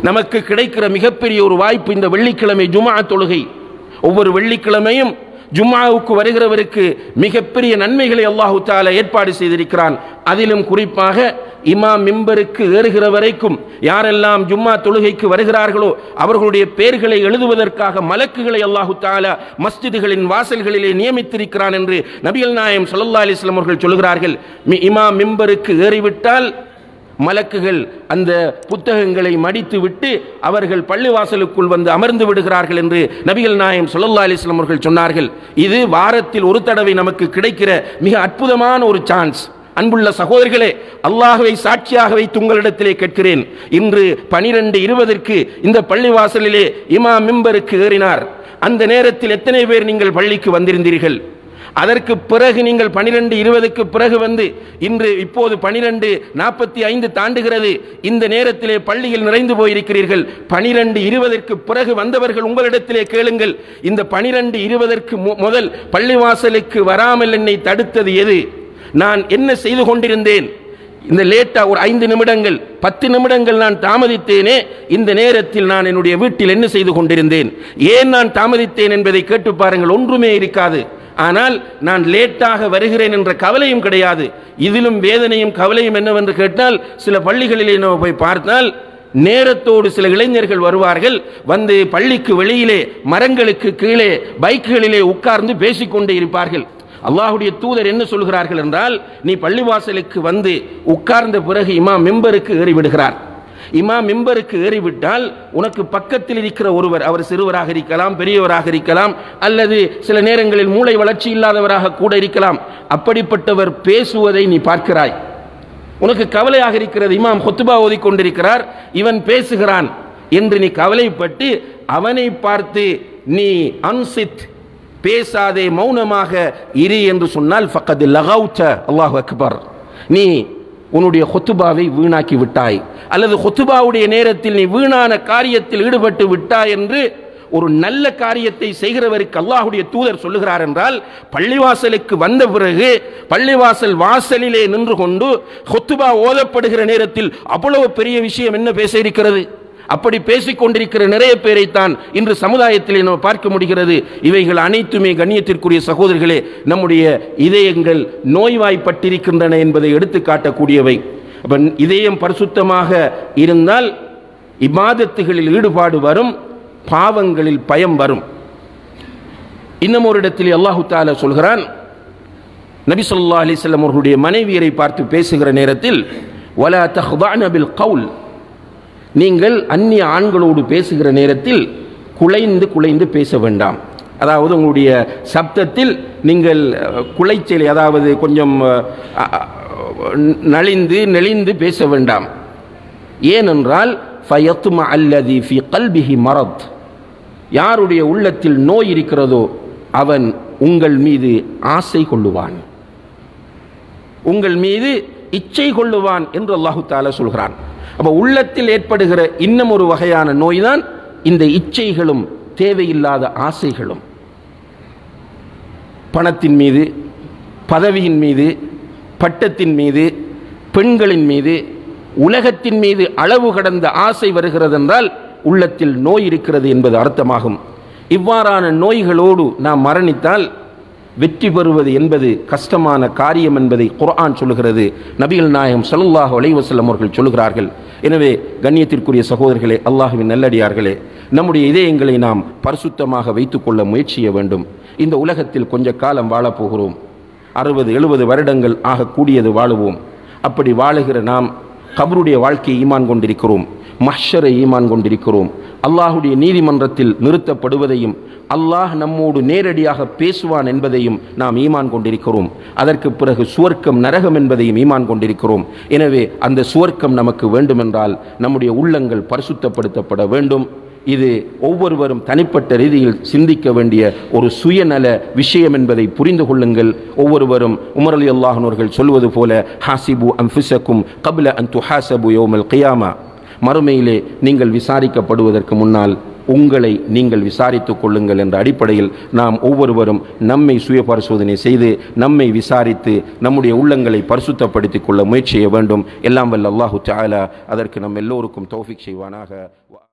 நமக்கு கிடைக்கிற மிகப்பெரிய ஒரு வாய்ப்பு இந்த வெள்ளிக்கிழமை ஜுமா தொழுகை ஒவ்வொரு வெள்ளிக்கிழமையும் ஜும்மாவுக்கு வருகிறவருக்கு மிகப்பெரிய நன்மைகளை அல்லாஹு தாலா ஏற்பாடு செய்திருக்கிறான் அதிலும் குறிப்பாக இமாம் மிம்பருக்கு ஏறுகிற வரைக்கும் யாரெல்லாம் ஜும்மா தொழுகைக்கு வருகிறார்களோ அவர்களுடைய பெயர்களை எழுதுவதற்காக மலக்குகளை அல்லாஹு தாலா மஸ்ஜிதுகளின் வாசல்களிலே நியமித்திருக்கிறான் என்று நபிகள் நாயம் ஸல்லல்லாஹு அலைஹி வஸல்லம் அவர்கள் சொல்கிறார்கள் மி- இமாம் மிம்பருக்கு ஏறிவிட்டால் மலக்குகள் அந்த புத்தகங்களை மடித்து விட்டு அவர்கள் பள்ளிவாசலுக்குள் வந்து அமர்ந்து விடுகிறார்கள் என்று நபிகள் நாயம் ஸல்லல்லாஹு அலைஹி வஸல்லம் அவர்கள் சொன்னார்கள் இது வாரத்தில் ஒரு தடவை நமக்கு கிடைக்கிற மிக அற்புதமான ஒரு சான்ஸ் அன்புள்ள சகோதரர்களே அல்லாஹ்வை சாட்சியாக வைத்து உங்களிடத்திலே கேட்கிறேன் இன்று பனிரெண்டு இருபதற்கு இந்த பள்ளிவாசலிலே இமாம் மிம்பருக்கு ஏறினார் அந்த நேரத்தில் எத்தனை பேர் நீங்கள் பள்ளிக்கு வந்திருந்தீர்கள் அதற்கு பிறகு நீங்கள் பனிரெண்டு இருபதுக்கு பிறகு வந்து இன்று இப்போது பனிரெண்டு நாற்பத்தி ஐந்து தாண்டுகிறது இந்த நேரத்திலே பள்ளியில் நிறைந்து போயிருக்கிறீர்கள் பனிரெண்டு இருபதற்கு பிறகு வந்தவர்கள் உங்களிடத்திலே கேளுங்கள் இந்த பனிரெண்டு இருபதற்கு மு- முதல் பள்ளிவாசலுக்கு வராமல் என்னை தடுத்தது எது நான் என்ன செய்து கொண்டிருந்தேன் இந்த லேட்டா ஒரு ஐந்து நிமிடங்கள் பத்து நிமிடங்கள் நான் தாமதித்தேனே இந்த நேரத்தில் நான் என்னுடைய வீட்டில் என்ன செய்து கொண்டிருந்தேன் ஏன் நான் தாமதித்தேன் என்பதை கேட்டு பாருங்கள் ஒன்றுமே இருக்காது ஆனால் நான் லேட்டாக வருகிறேன் என்ற கவலையும் கிடையாது இதிலும் வேதனையும் கவலையும் என்னவென்று கேட்டால் சில பள்ளிகளிலே நம்ம போய் பார்த்தால் நேரத்தோடு சில இளைஞர்கள் வருவார்கள் வந்து பள்ளிக்கு வெளியிலே மரங்களுக்கு கீழே பைக்குகளிலே உட்கார்ந்து பேசிக்கொண்டே இருப்பார்கள் அல்லாஹுடைய தூதர் என்ன சொல்கிறார்கள் என்றால் நீ பள்ளிவாசலுக்கு வந்து உட்கார்ந்த பிறகு இமாம் மெம்பருக்கு ஏறி விடுகிறார் இமாம் மெம்பருக்கு ஏறிவிட்டால் உனக்கு பக்கத்தில் இருக்கிற ஒருவர் அவர் சிறுவராக இருக்கலாம் பெரியவராக இருக்கலாம் அல்லது சில நேரங்களில் மூளை வளர்ச்சி இல்லாதவராக கூட இருக்கலாம் அப்படிப்பட்டவர் பேசுவதை நீ பார்க்கிறாய் உனக்கு கவலையாக இருக்கிறது இமாம் ஹொத்துபா ஓதிக்கொண்டிருக்கிறார் இவன் பேசுகிறான் என்று நீ கவலைப்பட்டு அவனை பார்த்து நீ அன்சித் பேசாதே மௌனமாக இரு என்று சொன்னால் ஃபக்கது லகவுத்த அல்லாஹ் அக்பர் நீ உன்னுடைய ஹொத்துபாவை வீணாக்கி விட்டாய் அல்லது ஹொத்துபாவுடைய நேரத்தில் நீ வீணான காரியத்தில் ஈடுபட்டு விட்டாய் என்று ஒரு நல்ல காரியத்தை செய்கிறவருக்கு அல்லாஹுடைய தூதர் சொல்லுகிறார் என்றால் பள்ளிவாசலுக்கு வந்த பிறகு பள்ளிவாசல் வாசலிலே நின்று கொண்டு ஹொத்துபா ஓதப்படுகிற நேரத்தில் அவ்வளவு பெரிய விஷயம் என்ன பேச இருக்கிறது அப்படி பேசிக் கொண்டிருக்கிற நிறைய பேரைத்தான் இன்று சமுதாயத்திலே நம்ம பார்க்க முடிகிறது இவைகள் அனைத்துமே கண்ணியத்திற்குரிய சகோதரர்களே நம்முடைய இதயங்கள் நோய்வாய்ப்பட்டிருக்கின்றன என்பதை எடுத்து காட்டக்கூடியவை அப்ப இதயம் பரிசுத்தமாக இருந்தால் இபாதத்துகளில் ஈடுபாடு வரும் பாவங்களில் பயம் வரும் இன்னும் ஒரு இடத்தில் அல்லாஹு தாலா சொல்கிறான் நபி ஸல்லல்லாஹு அலைஹி வஸல்லம் அவர்களுடைய மனைவியரை பார்த்து பேசுகிற நேரத்தில் வலா தஹ்தான பில் கவுல் நீங்கள் அந்நிய ஆண்களோடு பேசுகிற நேரத்தில் குலைந்து குலைந்து பேச வேண்டாம் அதாவது உங்களுடைய சப்தத்தில் நீங்கள் அஹ், குலைச்சலை அதாவது கொஞ்சம் அஹ், அஹ், நலிந்து நெளிந்து பேச வேண்டாம் ஏனென்றால் ஃபயத்தும அல்லதி ஃபி கல்பிஹி மரத் யாருடைய உள்ளத்தில் நோய் இருக்கிறதோ அவன் உங்கள் மீது ஆசை கொள்ளுவான் உங்கள் மீது இச்சை கொள்ளுவான் என்று அல்லாஹு தாலா சொல்கிறான் அப்ப உள்ளத்தில் ஏற்படுகிற இன்னும் ஒரு வகையான நோய்தான் இந்த இச்சைகளும் தேவையில்லாத ஆசைகளும் பணத்தின் மீது பதவியின் மீது பட்டத்தின் மீது பெண்களின் மீது உலகத்தின் மீது அளவு கடந்த ஆசை வருகிறது என்றால் உள்ளத்தில் நோய் இருக்கிறது என்பது அர்த்தமாகும் இவ்வாறான நோய்களோடு நாம் மரணித்தால் வெற்றி பெறுவது என்பது கஷ்டமான காரியம் என்பதை குர்ஆன் சொல்லுகிறது நபிகள் நாயகம் ஸல்லல்லாஹு அலைஹி வஸல்லம் அவர்கள் சொல்லுகிறார்கள் எனவே கண்ணியத்திற்குரிய சகோதரர்களே அல்லாஹுவின் நல்லடியார்களே நம்முடைய இதயங்களை நாம் பரிசுத்தமாக வைத்துக்கொள்ள முயற்சிய வேண்டும் இந்த உலகத்தில் கொஞ்ச காலம் வாழப்போகிறோம் அறுபது எழுபது வருடங்கள் ஆகக்கூடியது வாழுவோம் அப்படி வாழுகிற நாம் கபருடைய வாழ்க்கையை ஈமான் கொண்டிருக்கிறோம் மஹ்ஷரை ஈமான் கொண்டிருக்கிறோம் அல்லாஹுடைய நீதிமன்றத்தில் நிறுத்தப்படுவதையும் அல்லாஹ் நம்மோடு நேரடியாக பேசுவான் என்பதையும் நாம் ஈமான் கொண்டிருக்கிறோம் அதற்கு பிறகு சுவர்க்கம் நரகம் என்பதையும் ஈமான் கொண்டிருக்கிறோம் எனவே அந்த சுவர்க்கம் நமக்கு வேண்டுமென்றால் நம்முடைய உள்ளங்கள் பரிசுத்தப்படுத்தப்பட வேண்டும் இது ஒவ்வொருவரும் தனிப்பட்ட ரீதியில் சிந்திக்க வேண்டிய ஒரு சுயநல விஷயம் என்பதை புரிந்து கொள்ளுங்கள் ஒவ்வொருவரும் உமர் அலி அல்லாஹனவர்கள் சொல்வது போல ஹாசிபு அன்ஃபிசக்கும் கபில அன் துஹாசபு யோமல் கியாமா மறுமையிலே நீங்கள் விசாரிக்கப்படுவதற்கு முன்னால் உங்களை நீங்கள் விசாரித்துக் கொள்ளுங்கள் என்ற அடிப்படையில் நாம் ஒவ்வொருவரும் நம்மை சுய பரிசோதனை செய்து நம்மை விசாரித்து நம்முடைய உள்ளங்களை பரிசுத்தப்படுத்திக் கொள்ள முயற்சி செய்ய வேண்டும் எல்லாம் வல்ல அல்லாஹு தஆலா அதற்கு நம் எல்லோருக்கும் தௌஃபிக் செய்வானாக